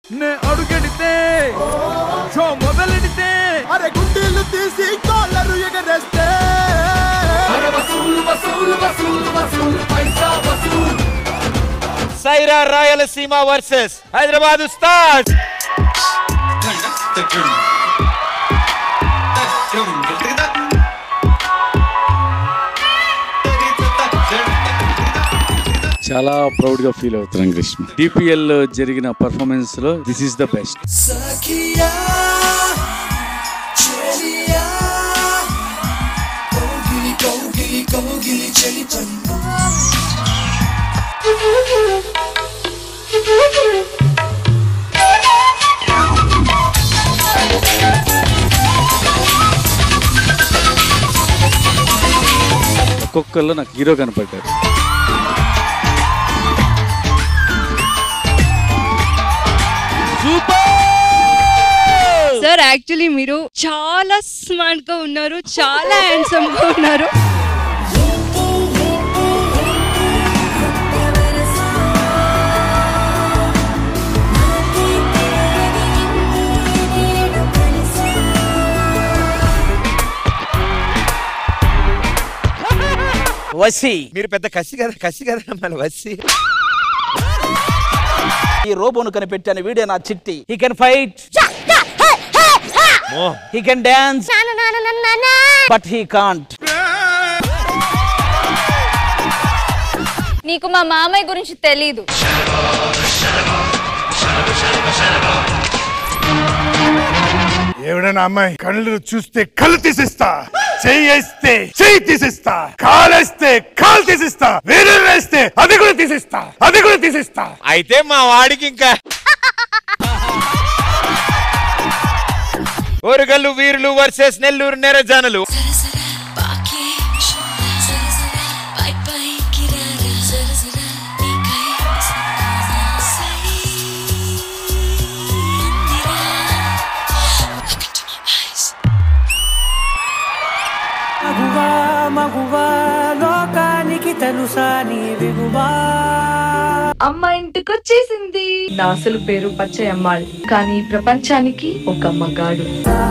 నే అడుగెడితే షో మొదలెడితే అరే గుండీలు తీసి కాలరు ఎగరేస్తే సైరా రాయలసీమ వర్సెస్ హైదరాబాద్ ఉస్తాద్ చాలా ప్రౌడ్ గా ఫీల్ అవుతున్నాం కృష్ణ డిపిఎల్ జరిగిన పర్ఫార్మెన్స్ లో దిస్ ఇస్ ద బెస్ట్ సఖియా చెలియా కౌగిలి కౌగిలి కౌగిలి చెలి ఒక్కొక్కళ్ళు నాకు హీరో కనపడ్డారు సార్ యాక్చువల్లీ మీరు చాలా స్మార్ట్ గా ఉన్నారు చాలా హ్యాండ్సమ్ గా ఉన్నారు వసి మీరు పెద్ద కసి కదా కసి కదా మన వసి ఈ రోబోను కనిపెట్టాను వీడే నా Chitti he can fight he can dance but he can't నీకు మా మామయ్య గురించి తెలీదు ఎవడైనా అమ్మాయి కళ్ళు చూస్తే కళ్ళు తీసిస్తా చెయ్యేస్తే చెయ్యి తీసిస్తా కాలేస్తే కాలు తీసిస్తా వేరే వేస్తే అది కూడా తీసిస్తా అది కూడా తీసిస్తా అయితే మా వాడికి ఇంకా ఓరుగల్లు వీరులు వర్సెస్ నెల్లూరు నెరజానులు మగువా మగువా లోకానికి తెలుసా నీ విగువా అమ్మ ఇంటికి వచ్చేసింది నా అసలు పేరు పచ్చయమ్మాள் కానీ ప్రపంచానికి ఒక మగాడు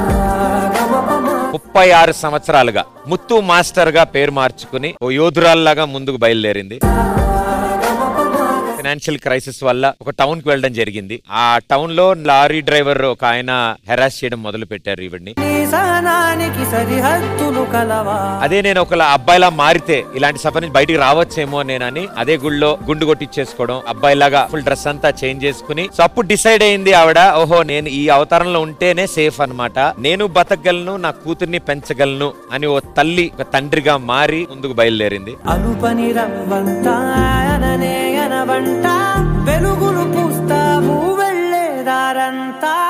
ముప్పై ఆరు సంవత్సరాలుగా ముత్తు మాస్టర్ గా పేరు మార్చుకుని ఓ యోధురాల్లాగా ముందుకు బయలుదేరింది ఫైనాన్షియల్ క్రైసిస్ వల్ల ఒక టౌన్ కి వెళ్ళడం జరిగింది ఆ టౌన్ లో లారీ డ్రైవర్ ఒక ఆయన హెరాస్ చేయడం మొదలు పెట్టారు ఈవిడ్ని నీ సహనానికి సరిహద్దులు కలవా అదే నేను ఒక అబ్బాయిలా మారితే ఇలాంటి సఫర్ నుంచి బయటికి రావచ్చేమో నేనని అదే గుళ్ళో గుండు కొట్టించేసుకోవడం అబ్బాయిలాగా ఫుల్ డ్రెస్ అంతా చేంజ్ చేసుకుని సో అప్పుడు డిసైడ్ అయింది ఆవిడ ఓహో నేను ఈ అవతారంలో ఉంటేనే సేఫ్ అన్నమాట నేను బతకగలను నా కూతుర్ని పెంచగలను అని ఓ తల్లి ఒక తండ్రిగా మారి ముందుకు బయలుదేరింది అలుపని రవ్వంతా అననే అనవంట వెలుగులు పూస్తావు వెళ్ళేదారంతా